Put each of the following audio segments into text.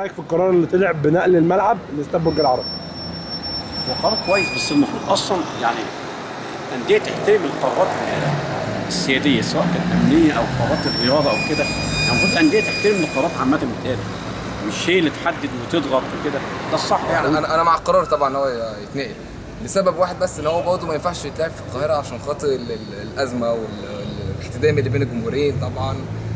رايك في القرار اللي طلع بنقل الملعب لاستاد برج العرب هو قرار كويس بس المفروض اصلا يعني انديه تحترم القرارات السياديه سواء كانت امنيه او قرارات الرياضه او كده يعني المفروض الانديه تحترم القرارات عامه بالتالي مش هي اللي تحدد وتضغط وكده ده الصح يعني يعني انا انا مع القرار طبعا ان هو يتنقل لسبب واحد بس ان هو برضه ما ينفعش يتلعب في القاهره عشان خاطر ال- ال- الازمه والاحتدام اللي بين الجمهورين طبعا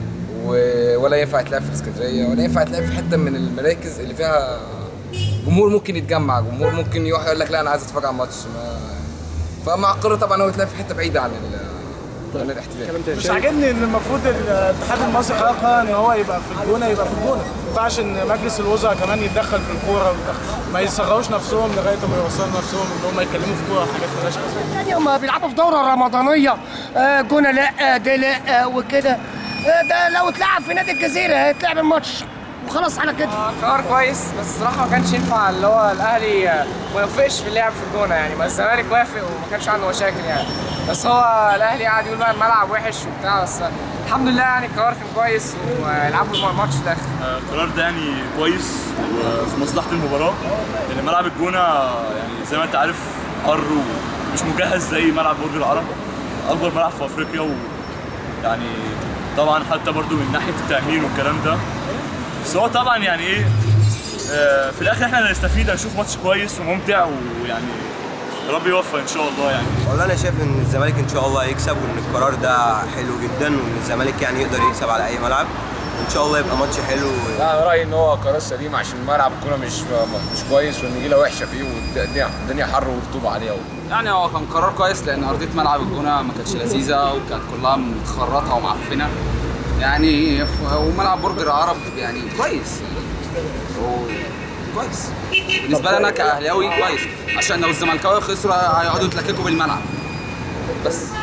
و- ولا ينفع يتلعب في الاسكندريه ولا ينفع يتلعب في حته من المراكز اللي فيها جمهور ممكن يتجمع جمهور ممكن يروح يقول لك لا انا عايز اتفرج على الماتش ما فمع القرار طبعا هو يتلعب في حته بعيده عن ال- عن الاحتدام مش عاجبني ان المفروض الاتحاد المصري قرر ان هو يبقى في الجونه يبقى في الجونه ما ينفعش ان مجلس الوزراء كمان يتدخل في الكوره ويتدخل- ما يصغروش نفسهم لغايه ما يوصلوا نفسهم ان هم يتكلموا في كوره وحاجات مالهاش لازمه يعني هم بيلعبوا في دوره رمضانيه آه جونه لا ده لا وكده آه ده لو اتلعب في نادي الجزيره هيتلعب الماتش وخلاص على كده قرار كويس بس الصراحه ما كانش ينفع اللي هو الاهلي آه، ما يوافقش في اللعب في الجونه يعني بس الزمالك وافق وما كانش عنده مشاكل يعني بس هو الاهلي قاعد يقول بقى الملعب وحش وبتاع بس الحمد لله يعني القرار كان كويس ويلعبوا الماتش ده القرار ده يعني كويس وفي مصلحه المباراه لان ملعب الجونه يعني زي ما انت عارف حر ومش مجهز زي ملعب برج العرب اكبر ملعب في افريقيا ويعني طبعا حتى برضو من ناحيه التامين والكلام ده بس هو طبعا يعني ايه آه، في الاخر احنا اللي هنستفيد هنشوف ماتش كويس وممتع ويعني يا رب يوفق ان شاء الله يعني والله انا شايف ان الزمالك ان شاء الله هيكسب وان القرار ده حلو جدا وان الزمالك يعني يقدر يكسب على اي ملعب وان شاء الله يبقى ماتش حلو لا انا رايي ان هو قرار سليم عشان ملعب الكوره مش مش كويس والنجيله وحشه فيه والدنيا الدنيا حر ورطوبه عليه يعني هو كان قرار كويس لان ارضيه ملعب الجونه ما كانتش لذيذه وكانت كلها متخرطه ومعفنه يعني ف- وملعب برج العرب يعني كويس هو كويس بالنسبه لي انا كاهلاوي كويس عشان لو الزملكاوي خسروا هيقعدوا يتلككوا بالملعب بس